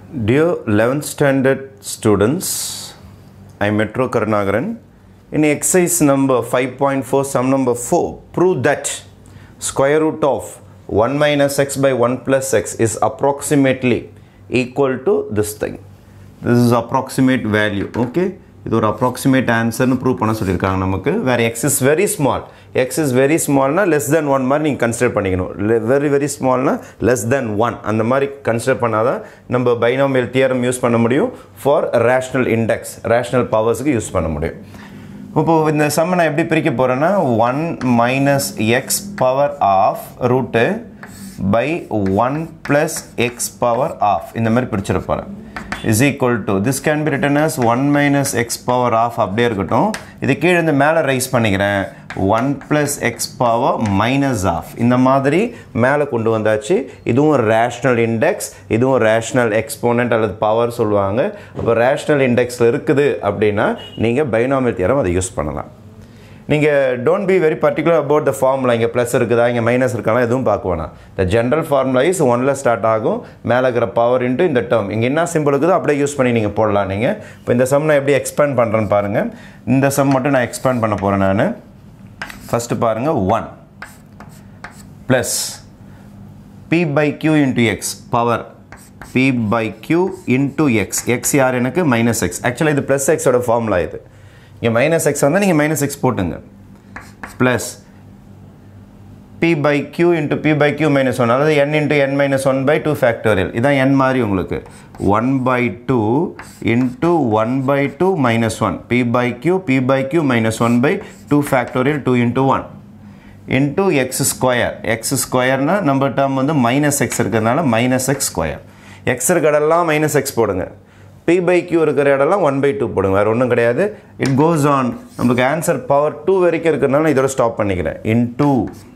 Dear 11th standard students, I am Metro Karnagaran. In exercise number 5.4, sum number 4, prove that square root of 1 minus x by 1 plus x is approximately equal to this thing. This is approximate value, okay? இது ஒரு approximate ஆன்சர்னு prove பண்ண சொல்லியிருக்காங்க நமக்கு வேறு X is very small X is very ஸ்மால்னா less then one மாதிரி நீங்கள் consider பண்ணிக்கணும் வெரி வெரி ஸ்மால்னா லெஸ் தென் ஒன் அந்த மாதிரி கன்சிடர் பண்ணால் தான் நம்ம பைனாமியல் தியரம் யூஸ் பண்ண முடியும் ஃபார் ரேஷ்னல் இண்டெக்ஸ் ரேஷ்னல் பவர்ஸுக்கு யூஸ் பண்ண முடியும் இப்போது இந்த சம்மை நான் எப்படி பிரிக்க போகிறேன்னா one minus X power of root by one plus X power of இந்த மாதிரி பிரிச்சிட போகிறேன் is equal to this can be written as one minus X power of அப்படியே இருக்கட்டும் இது கீழே இருந்து மேலே ரைஸ் பண்ணிக்கிறேன் one plus X power minus of இந்த மாதிரி மேலே கொண்டு வந்தாச்சு இதுவும் ரேஷ்னல் இண்டெக்ஸ் இதுவும் ரேஷ்னல் எக்ஸ்போனண்ட் அல்லது பவர் சொல்லுவாங்க அப்போ ரேஷ்னல் இண்டெக்ஸில் இருக்குது அப்படின்னா நீங்கள் பைனாமியல் தியரம் அதை யூஸ் பண்ணலாம் நீங்கள் don't be very particular about the formula இங்கே ப்ளஸ் இருக்குதா இங்கே மைனஸ் இருக்கலாம் எதுவும் பார்க்க வேணாம் த ஜென்ரல் ஃபார்முலா இஸ் ஒன்ல ஸ்டார்ட் ஆகும் மேலே இருக்கிற பவர் இன்ட்டு இந்த டேர்ம் இங்கே என்ன சிம்பிள் இருக்குதோ அப்படியே யூஸ் பண்ணி நீங்கள் போடலாம் நீங்கள் இப்போ இந்த சம் நான் எப்படி எக்ஸ்பேண்ட் பண்ணுறேன்னு பாருங்கள் இந்த சம் மட்டும் நான் எக்ஸ்பேண்ட் பண்ண போகிறேன் நான் ஃபஸ்ட்டு பாருங்கள் one plus P by Q into X power P by Q into X X யார் எனக்கு மைனஸ் எக்ஸ் ஆக்சுவலாக இது ப்ளஸ் எக்ஸோட ஃபார்முலா இது இங்கே மைனஸ் எக்ஸ் வந்தால் நீங்கள் மைனஸ் எக்ஸ் போட்டுங்க plus P by Q into P by Q minus one அதாவது N into N minus one by two factorial இதான் என் மாதிரி உங்களுக்கு one by two into one by two minus one P by Q P by Q minus one by two factorial two into one into X square X ஸ்கொயர்னால் நம்ம term வந்து minus X இருக்கிறதுனால minus X square X இருக்கிற இடம்லாம் minus X போடுங்க P by Q இருக்கிற இடம்லாம் one by two போடுங்க வேறு ஒன்றும் கிடையாது இட் கோஸ் ஆன் நமக்கு ஆன்சர் பவர் டூ வரைக்கும் இருக்கிறதுனால இதோட ஸ்டாப் பண்ணிக்கிறேன் இன் டூ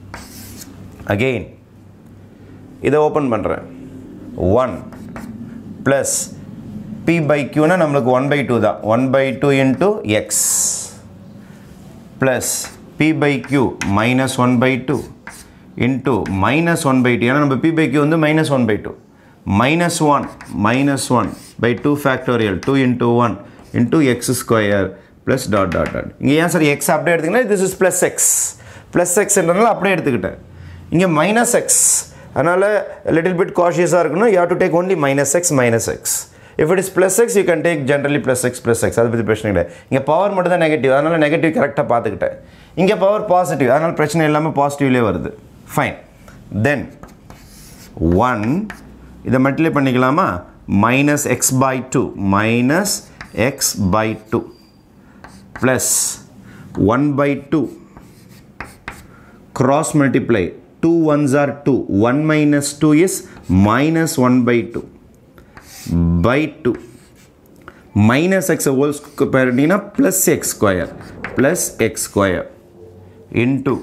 அகெயின் இதை ஓப்பன் பண்ணுறேன் ஒன் ப்ளஸ் பி பை கியூனா நம்மளுக்கு ஒன் பை டூ தான் one by two into X plus P by Q minus one by two into minus one by two ஏன்னா நம்ம பி பை கியூ வந்து minus one by two minus 1 minus 1 by 2 factorial 2 into 1 into x square plus dot dot dot இங்கே ஏன் sir x அப்படியே எடுத்துக்கினா this is plus x plus x என்றனால அப்படியே எடுத்துக்கிட்டேன் இங்கே minus x அதனால் லிட்டில் பிட் காஷியஸாக இருக்கணும் you have to take only minus X minus X if it is plus X you can take generally plus X plus X அதை பற்றி பிரச்சனை கிடையாது இங்கே பவர் மட்டும் தான் நெகட்டிவ் அதனால் நெகட்டிவ் கரெக்டாக பார்த்துக்கிட்டேன் இங்கே பவர் பாசிட்டிவ் அதனால் பிரச்சனை எல்லாமே பாசிட்டிவ்லேயே வருது ஃபைன் தென் ஒன் இதை மல்டிப்ளை பண்ணிக்கலாமா minus X by two minus X by two plus one by two cross multiply 2 ones are 2 1 minus 2 is minus 1 by 2 by 2 minus x whole square பண்ணிங்கன்னா plus x square plus x square into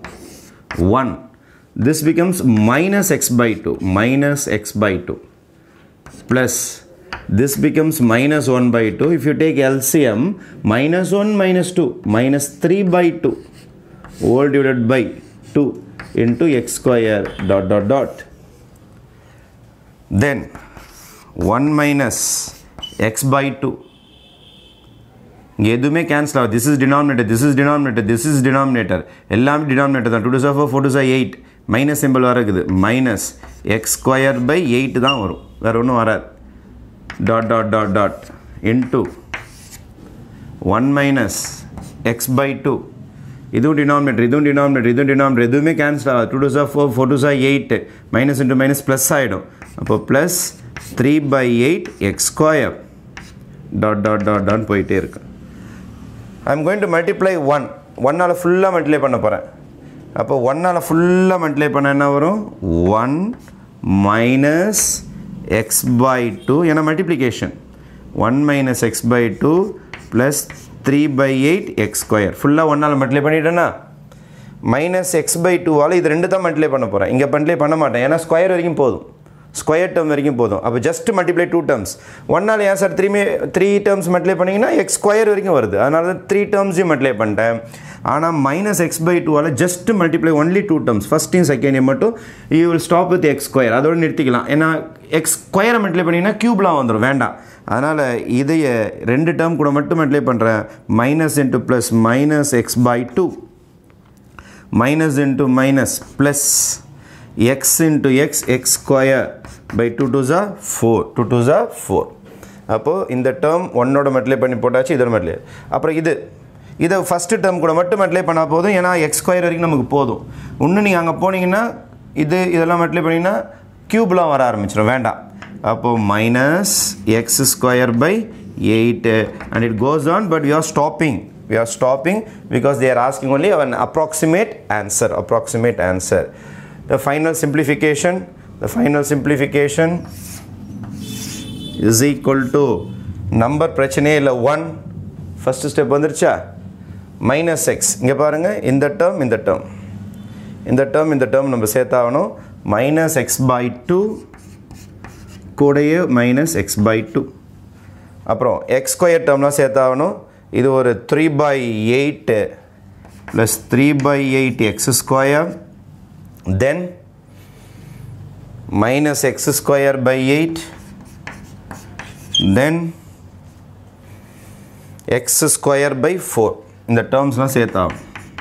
1 this becomes minus x by 2 minus x by 2 plus this becomes minus 1 by 2 if you take LCM minus 1 minus 2 minus 3 by 2 whole divided by 2 into x square dot dot dot then 1 minus x by 2 இங்கே எதுவுமே cancel ஆகும் this is denominator this is denominator this is denominator எல்லாமே denominator தான் two two four four two சார் eight minus simple வர இருக்குது minus X square by eight தான் வரும் வேறு ஒன்றும் வராது dot dot dot dot into one minus X by two இதுவும் டினாமினேட்டர் இதுவும் டினாமினேட்டர் இதுவும் டினாமினேட்டர் எதுவுமே கேன்சல் ஆகாது டூ டூ சார் ஃபோர் ஃபோர் டூ சார் eight minus into minus plus ஆகிடும் அப்போ plus three by eight X square dot dot dot dot போயிட்டே இருக்கு I am going to multiply one ஒன்னால் ஃபுல்லாக மல்டிப்ளை பண்ண போகிறேன் அப்போ ஒன்னால் ஃபுல்லாக மல்டிப்ளை பண்ண என்ன வரும் one minus X by two ஏன்னா multiplication one minus X by two plus three by eight X square ஃபுல்லாக ஒன்றால் மல்டிப்ளை பண்ணிட்டேன்னா மைனஸ் எக்ஸ் பை டூவால் இது ரெண்டு தான் மல்டிப்ளை பண்ண போகிறேன் இங்கே மல்டிப்ளை பண்ண மாட்டேன் ஏன்னா ஸ்கொயர் வரைக்கும் போதும் ஸ்கொயர் டேர்ம் வரைக்கும் போதும் அப்போ ஜஸ்ட் மல்டிப்ளை டூ டேர்ம்ஸ் ஒன்னால் ஏன் sir three three terms multiply பண்ணிங்கன்னா எக்ஸ் ஸ்கொயர் வரைக்கும் வருது அதனால தான் த்ரீ டேர்ம்ஸையும் மல்டிப்ளை பண்ணிட்டேன் ஆனால் மைனஸ் எக்ஸ் பை டூவால் just multiply only two terms ஃபஸ்ட்டையும் செகண்டையும் மட்டும் you will stop with X square அதோடு நிறுத்திக்கலாம் ஏன்னா எக்ஸ் ஸ்கொயரை மல்டிப்ளை பண்ணிங்கன்னா க்யூப்லாம் வந்துடும் வேண்டாம் அதனால் இதைய ரெண்டு டேர்ம் கூட மட்டும் மல்டிப்ளை பண்ணுறேன் minus into plus minus X by two minus into minus plus x into x x square by 2 to the 4 2 to the 4 அப்போது இந்த டேர்ம் ஒன்னோட மல்டிப்ளை பண்ணி போட்டாச்சு இதோட மல்டிப்ளை அப்புறம் இது இதை ஃபஸ்ட்டு டேர்ம் கூட மட்டும் மல்டிப்ளை பண்ணால் போதும் ஏன்னா எக்ஸ் ஸ்கொயர் வரைக்கும் நமக்கு போதும் இன்னும் நீங்கள் அங்கே போனீங்கன்னா இது இதெல்லாம் மல்டிப்ளை பண்ணிங்கன்னா க்யூப்லாம் வர ஆரம்பிச்சிடும் வேண்டாம் அப்போது minus X square by eight and it goes on but we are stopping we are stopping because they are asking only an approximate answer approximate answer the final simplification the final simplification is equal to number பிரச்சனையே இல்லை one first step வந்துருச்சா minus X இங்கே பாருங்கள் இந்த term இந்த term இந்த term இந்த term நம்ம சேர்த்தாகணும் மைனஸ் எக்ஸ் பை டூ கூடயே மைனஸ் எக்ஸ் பை டூ அப்புறம் எக்ஸ் ஸ்கொயர் டேர்ம்லாம் சேர்த்தாகணும் இது ஒரு three by eight plus three by eight X square then minus X square by eight then x square by four இந்த டேர்ம்ஸ்லாம் சேர்த்தாகும்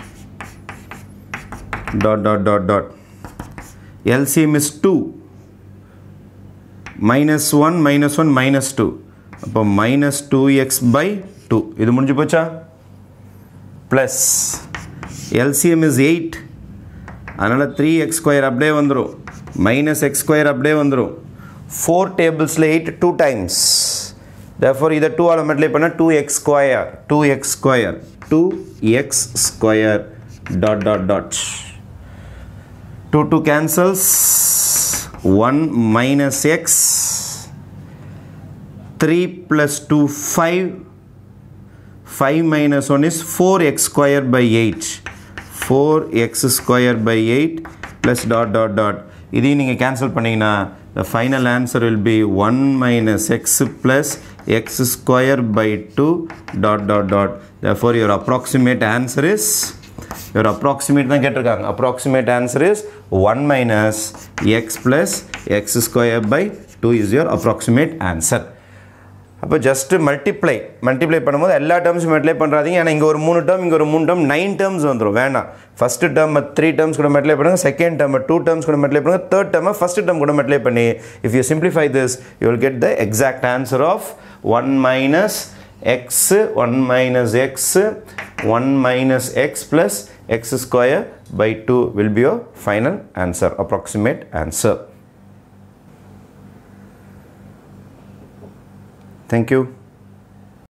dot dot dot dot LCM is two minus one minus one minus two அப்போ minus two x by two இது முடிஞ்சு போச்சா plus LCM is eight அதனால் three x square அப்படியே வந்துடும் மைனஸ் எக்ஸ் ஸ்கொயர் அப்படியே வந்துடும் ஃபோர் டேபிள்ஸில் எயிட் டூ டைம்ஸ் therefore இதை டூ ஆல் மல்டிப்ளை பண்ணால் two x square two x square two x square dot dot dot two two cancels one minus x three plus two five 5 minus 1 is 4x square by 8 4x square by 8 plus dot dot dot இதையும் நீங்கள் cancel பண்ணிங்கன்னா the final answer will be 1 minus x plus x square by 2 dot dot dot therefore your approximate answer is your approximate தான் கேட்டிருக்காங்க approximate answer is 1 minus x plus x square by 2 is your approximate answer அப்போ just multiply multiply பண்ணும்போது எல்லா டேர்ம்ஸும் multiply பண்ணுறாதீங்க ஏன்னா இங்கே ஒரு மூணு term இங்கே ஒரு மூணு டேர்ம் நைன் டேர்ம்ஸ் வந்துடும் வேணாம் ஃபஸ்ட்டு டேர்ம் த்ரீ டேர்ம்ஸ் கூட மல்டிப்ளை பண்ணுங்க செகண்ட் டேர்ம் டூ டேர்ம்ஸ் கூட மல்டிப்ளை பண்ணுங்க தேர்ட் டேர்ம் ஃபஸ்ட்டு டேர்ம் கூட மல்டிப்ளை பண்ணி if you simplify this you will get the exact answer of one minus x one minus x one minus x plus x square by two will be your final answer approximate answer Thank you.